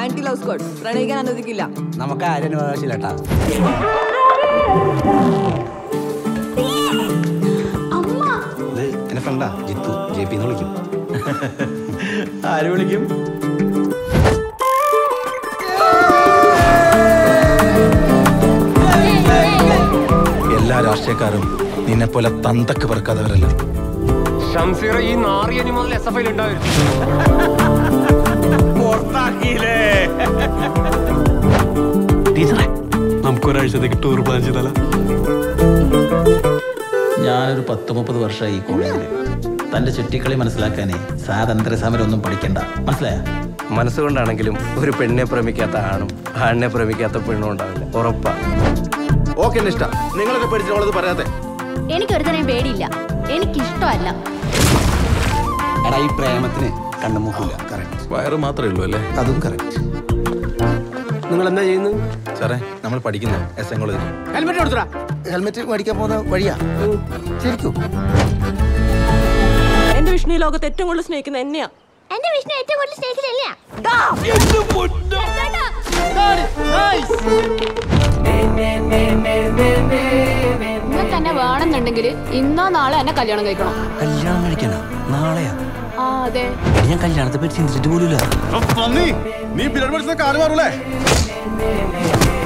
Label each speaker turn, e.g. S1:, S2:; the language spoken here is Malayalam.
S1: ആന്റി ലവ് സ്ക്വാഡ് പ്രണയിക്കാൻ അനുവദിക്കില്ല
S2: നമുക്ക് ആരും അവകാശമില്ലട്ടാ
S3: ഇത് എന്റെ ഫ്രണ്ടാ ജിത്തു ജെ പി എന്ന് വിളിക്കും
S4: ആര് വിളിക്കും
S3: എല്ലാ രാഷ്ട്രീയക്കാരും നിന്നെ പോലെ തന്തക്ക് പറക്കാത്തവരല്ല
S5: ഷംസീറ ഈ നാറിയനി മുതൽ എസ് എഫ് ഐയിൽ ഉണ്ടായിരുന്നു
S4: ടീച്ചറെ നമുക്കൊരാഴ്ചത്തേക്ക് ടൂർ പ്ലാൻ ചെയ്താലോ
S6: ഞാനൊരു പത്ത് മുപ്പത് വർഷമായി ഈ കോളേജിൽ തന്റെ ചുറ്റിക്കളി മനസ്സിലാക്കാനേ സ്വാതന്ത്ര്യ സമരം ഒന്നും പഠിക്കണ്ട മനസ്സിലായ
S5: മനസ്സുകൊണ്ടാണെങ്കിലും ഒരു പെണ്ണിനെ പ്രേമിക്കാത്ത ആണും ആണിനെ പ്രേമിക്കാത്ത പെണ്ണും ഉണ്ടാവില്ല ഉറപ്പാ
S3: ഓക്കെ എന്റെ ഇഷ്ടം നിങ്ങളൊക്കെ പഠിച്ചോളത് പറയാത്തെ
S7: എനിക്കൊരുത്തനെയും പേടിയില്ല എനിക്കിഷ്ടമല്ല
S2: എടാ ഈ പ്രേമത്തിന് കണ്ണുമൂക്കില്ല
S3: കറക്റ്റ്
S4: വയറ് മാത്രമേ ഉള്ളൂ അല്ലേ
S3: അതും കറക്റ്റ്
S5: നിങ്ങൾ എന്താ ചെയ്യുന്നത്
S3: സാറേ നമ്മൾ പഠിക്കുന്ന എസ് എൻ കോളേജിൽ
S2: ഹെൽമെറ്റ് കൊടുത്തടാ
S3: ഹെൽമെറ്റ് മേടിക്കാൻ പോകുന്ന വഴിയാ ശരിക്കും
S1: എന്റെ വിഷ്ണു ഈ ലോകത്ത് ഏറ്റവും കൂടുതൽ സ്നേഹിക്കുന്ന എന്നെയാ
S7: എന്റെ വിഷ്ണു ഏറ്റവും കൂടുതൽ സ്നേഹിക്കുന്നില്ല നിങ്ങൾക്ക് എന്നെ വേണമെന്നുണ്ടെങ്കിൽ ഇന്നോ നാളെ എന്നെ കല്യാണം കഴിക്കണം
S2: കല്യാണം കഴിക്കണ നാളെയാ
S7: ആ അതെ
S2: എടി, ഞാൻ കല്യാണത്തെ പറ്റി ചിന്തിച്ചിട്ട് പോലുമില്ല
S3: നീ പിന്നീട് പഠിച്ച കാല് മാറൂലേ